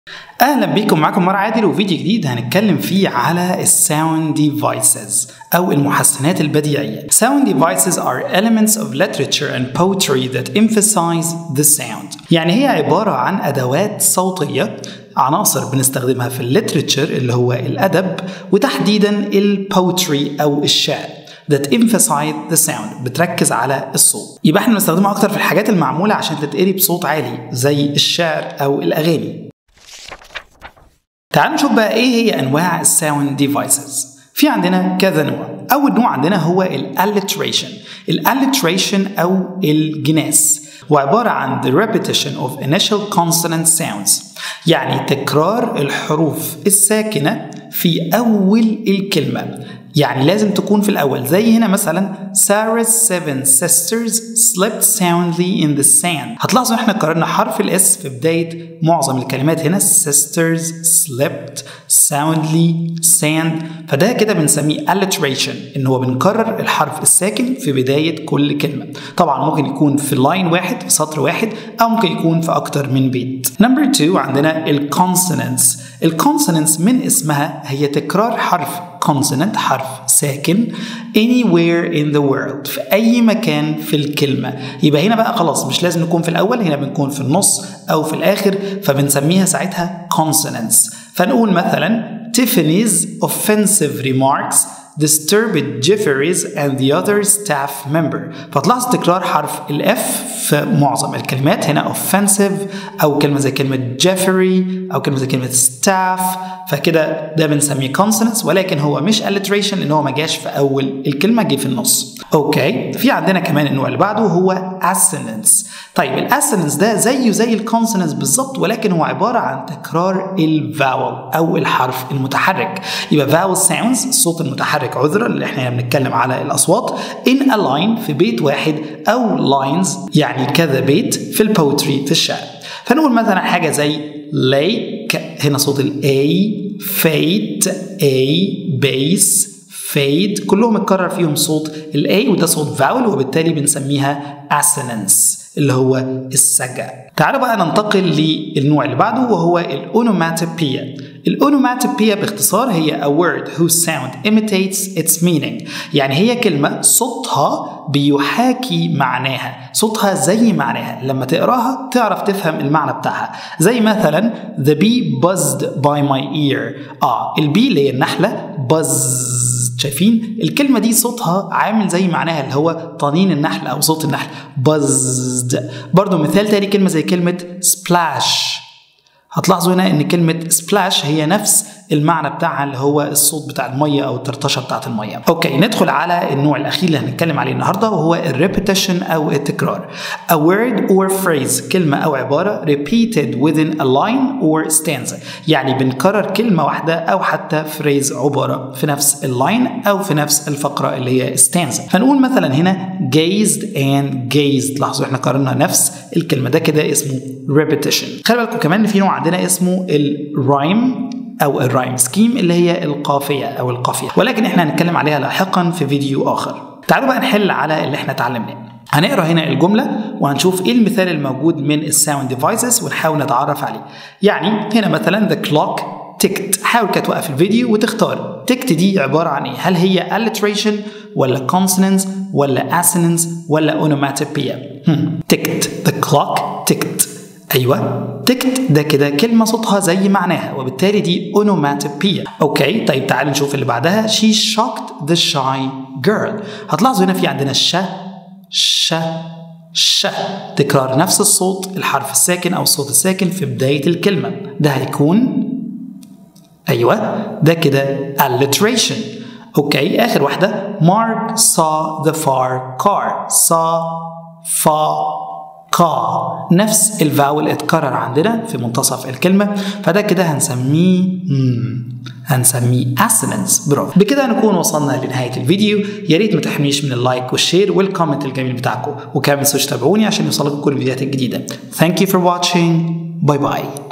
اهلا بيكم معاكم مروه عادل وفيديو جديد هنتكلم فيه على الساوند ديفايسز او المحسنات البديعيه. Sound devices are elements of literature and poetry that emphasize the sound. يعني هي عباره عن ادوات صوتيه عناصر بنستخدمها في الليتريتشر اللي هو الادب وتحديدا البوتري او الشعر. that emphasize the sound بتركز على الصوت يبقى احنا بنستخدمها اكتر في الحاجات المعموله عشان تتقري بصوت عالي زي الشعر او الاغاني تعالوا نشوف بقى ايه هي انواع الساوند ديفايسز في عندنا كذا نوع اول نوع عندنا هو الاليتريشن الاليتريشن او الجناس وعبارة عن the repetition of initial consonant sounds يعني تكرار الحروف الساكنة في أول الكلمة يعني لازم تكون في الأول زي هنا مثلا Sarah's seven sisters slept soundly in the sand هتلاحظوا احنا قررنا حرف الاس في بداية معظم الكلمات هنا sisters slept soundly sand فده كده بنسميه alliteration ان هو بنكرر الحرف الساكن في بداية كل كلمة طبعا ممكن يكون في لاين واحد في سطر واحد او ممكن يكون في اكتر من بيت نمبر 2 عندنا الكونسونانتس الكونسونانتس من اسمها هي تكرار حرف consonant حرف ساكن anywhere in the world في أي مكان في الكلمة يبقى هنا بقى خلاص مش لازم نكون في الأول هنا بنكون في النص أو في الآخر فبنسميها ساعتها consonants فنقول مثلا Tiffany's offensive remarks disturbed Jeffries and the other staff member فتلاحظ تكرار حرف الاف في معظم الكلمات هنا offensive او كلمه زي كلمه جيفري او كلمه زي كلمه staff فكده ده بنسميه consonants ولكن هو مش alliteration لان هو ما جاش في اول الكلمه جه في النص اوكي في عندنا كمان النوع اللي بعده هو assonance طيب الاسونانس ده زيه زي الكونسونانس بالظبط ولكن هو عباره عن تكرار الفاول او الحرف المتحرك يبقى فاول ساوندز الصوت المتحرك عذرا اللي احنا بنتكلم على الاصوات in a line في بيت واحد او lines يعني كذا بيت في البوتري في الشعر فنقول مثلا حاجه زي lake هنا صوت الاي fate a bass فيد كلهم اتكرر فيهم صوت الاي وده صوت فاول وبالتالي بنسميها assonance اللي هو السجع تعالوا بقى ننتقل للنوع اللي بعده وهو الاونوماتوبيا الاونوماتوبيا باختصار هي a word whose sound imitates its meaning يعني هي كلمة صوتها بيحاكي معناها صوتها زي معناها لما تقراها تعرف تفهم المعنى بتاعها زي مثلا the bee buzzed by my ear اه البي اللي هي النحلة buzz شايفين الكلمة دي صوتها عامل زي معناها اللي هو طنين النحل أو صوت النحل buzzed برضو مثال تاني كلمة زي كلمة splash هتلاحظوا هنا ان كلمة سبلاش هي نفس المعنى بتاعها اللي هو الصوت بتاع المية او الطرطشة بتاعت المية. اوكي ندخل على النوع الاخير اللي هنتكلم عليه النهارده وهو الريبيتيشن او التكرار. A word or phrase كلمة او عبارة repeated within a line or stanza يعني بنكرر كلمة واحدة او حتى فريز عبارة في نفس اللاين او في نفس الفقرة اللي هي stanza. فنقول مثلا هنا gazed and gazed لاحظوا احنا قررنا نفس الكلمة ده كده اسمه repetition. خلي بالكم كمان في نوع عندنا اسمه الرايم او الرايم سكيم اللي هي القافيه او القافيه ولكن احنا هنتكلم عليها لاحقا في فيديو اخر تعالوا بقى نحل على اللي احنا اتعلمناه هنقرا هنا الجمله وهنشوف ايه المثال الموجود من الساوند ديفايسز ونحاول نتعرف عليه يعني هنا مثلا the clock تكت حاول كده توقف الفيديو وتختار تكت دي عبارة عن ايه هل هي alliteration ولا consonants ولا assonance ولا onomatopoeia تكت the clock تكت ايوه تكت ده كده كلمه صوتها زي معناها وبالتالي دي اونوماتوبيا اوكي طيب تعال نشوف اللي بعدها she shocked the shy girl هتلاحظوا هنا في عندنا الش ش ش تكرار نفس الصوت الحرف الساكن او الصوت الساكن في بدايه الكلمه ده هيكون ايوه ده كده alliteration اوكي اخر واحده Mark saw the far car saw fa كا نفس الفاول اتكرر عندنا في منتصف الكلمة فده كده هنسميه مم. هنسميه assonance برافو بكده نكون وصلنا لنهاية الفيديو يا ريت ما تحرمنيش من اللايك والشير والكومنت الجميل بتاعكم وكمان تنسوش تتابعوني عشان يوصلكم كل الفيديوهات الجديدة Thank you for watching باي باي